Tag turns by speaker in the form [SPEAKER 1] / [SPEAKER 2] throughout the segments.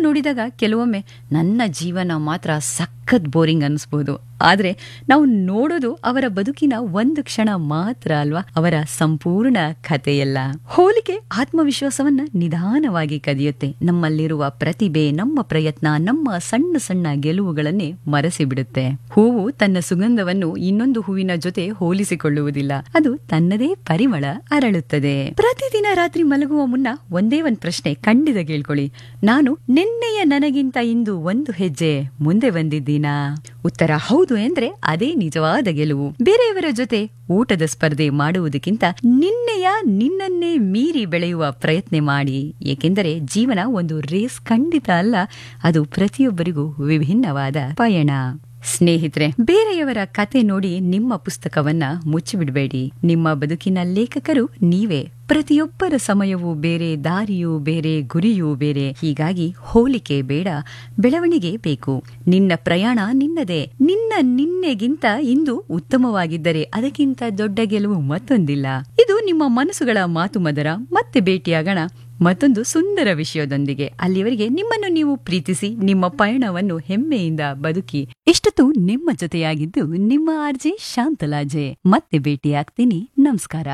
[SPEAKER 1] ನೋಡಿದಾಗ ಕೆಲವೊಮ್ಮೆ ನನ್ನ ಜೀವನ ಮಾತ್ರ ಸಖತ್ ಬೋರಿಂಗ್ ಅನಿಸ್ಬೋದು ಆದ್ರೆ ನಾವು ನೋಡೋದು ಅವರ ಬದುಕಿನ ಒಂದು ಕ್ಷಣ ಮಾತ್ರ ಅಲ್ವಾ ಅವರ ಸಂಪೂರ್ಣ ಕಥೆಯಲ್ಲ ಹೋಲಿಕೆ ಆತ್ಮವಿಶ್ವಾಸವನ್ನ ನಿಧಾನವಾಗಿ ಕದಿಯುತ್ತೆ ನಮ್ಮಲ್ಲಿರುವ ಪ್ರತಿಭೆ ನಮ್ಮ ಪ್ರಯತ್ನ ನಮ್ಮ ಸಣ್ಣ ಸಣ್ಣ ಗೆಲುವುಗಳನ್ನೇ ಮರೆಸಿಬಿಡುತ್ತೆ ಹೂವು ತನ್ನ ಸುಗಂಧವನ್ನು ಇನ್ನೊಂದು ಹೂವಿನ ಜೊತೆ ಹೋಲಿಸಿಕೊಳ್ಳುವುದಿಲ್ಲ ಅದು ತನ್ನದೇ ಪರಿಮಳ ಅರಳುತ್ತದೆ ಪ್ರತಿದಿನ ರಾತ್ರಿ ಮಲಗುವ ಮುನ್ನ ಒಂದೇ ಒಂದ್ ಪ್ರಶ್ನೆ ಖಂಡಿತ ಕೇಳ್ಕೊಳ್ಳಿ ನಾನು ನಿನ್ನೆಯ ನನಗಿಂತ ಇಂದು ಒಂದು ಹೆಜ್ಜೆ ಮುಂದೆ ಬಂದಿದ್ದೀನಾ ಉತ್ತರ ಹೌದು ಎಂದ್ರೆ ಅದೇ ನಿಜವಾದ ಗೆಲುವು ಬೇರೆಯವರ ಜೊತೆ ಊಟದ ಸ್ಪರ್ಧೆ ಮಾಡುವುದಕ್ಕಿಂತ ನಿನ್ನೆಯ ನಿನ್ನನ್ನೇ ಮೀರಿ ಬೆಳೆಯುವ ಪ್ರಯತ್ನ ಮಾಡಿ ಏಕೆಂದರೆ ಜೀವನ ಒಂದು ರೇಸ್ ಖಂಡಿತ ಅಲ್ಲ ಅದು ಪ್ರತಿಯೊಬ್ಬರಿಗೂ ವಿಭಿನ್ನವಾದ ಪಯಣ ಸ್ನೇಹಿತರೆ ಬೇರೆಯವರ ಕತೆ ನೋಡಿ ನಿಮ್ಮ ಪುಸ್ತಕವನ್ನ ಮುಚ್ಚಿಬಿಡಬೇಡಿ ನಿಮ್ಮ ಬದುಕಿನ ಲೇಖಕರು ನೀವೇ ಪ್ರತಿಯೊಬ್ಬರ ಸಮಯವೂ ಬೇರೆ ದಾರಿಯೂ ಬೇರೆ ಗುರಿಯೂ ಬೇರೆ ಹೀಗಾಗಿ ಹೋಲಿಕೆ ಬೇಡ ಬೆಳವಣಿಗೆ ಬೇಕು ನಿನ್ನ ಪ್ರಯಾಣ ನಿನ್ನದೇ ನಿನ್ನ ನಿನ್ನೆಗಿಂತ ಇಂದು ಉತ್ತಮವಾಗಿದ್ದರೆ ಅದಕ್ಕಿಂತ ದೊಡ್ಡ ಗೆಲುವು ಮತ್ತೊಂದಿಲ್ಲ ಇದು ನಿಮ್ಮ ಮನಸ್ಸುಗಳ ಮಾತು ಮದರ ಮತ್ತೆ ಭೇಟಿಯಾಗೋಣ ಮತ್ತೊಂದು ಸುಂದರ ವಿಷಯದೊಂದಿಗೆ ಅಲ್ಲಿವರೆಗೆ ನಿಮ್ಮನ್ನು ನೀವು ಪ್ರೀತಿಸಿ ನಿಮ್ಮ ಪಯಣವನ್ನು ಹೆಮ್ಮೆಯಿಂದ ಬದುಕಿ ಇಷ್ಟೊತ್ತು ನಿಮ್ಮ ಜೊತೆಯಾಗಿದ್ದು ನಿಮ್ಮ ಆರ್ಜೆ ಶಾಂತಲಾಜೆ ಮತ್ತೆ ಭೇಟಿಯಾಗ್ತೀನಿ ನಮಸ್ಕಾರ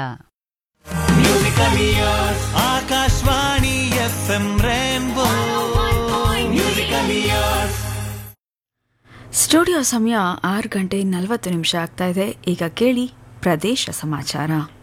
[SPEAKER 2] Akashvani F M rainbow musical years
[SPEAKER 3] studio ಸಮಯ ಆರು ಗಂಟೆ ನಲವತ್ತು ನಿಮಿಷ ಆಗ್ತಾ ಇದೆ ಈಗ ಕೇಳಿ ಪ್ರದೇಶ ಸಮಾಚಾರ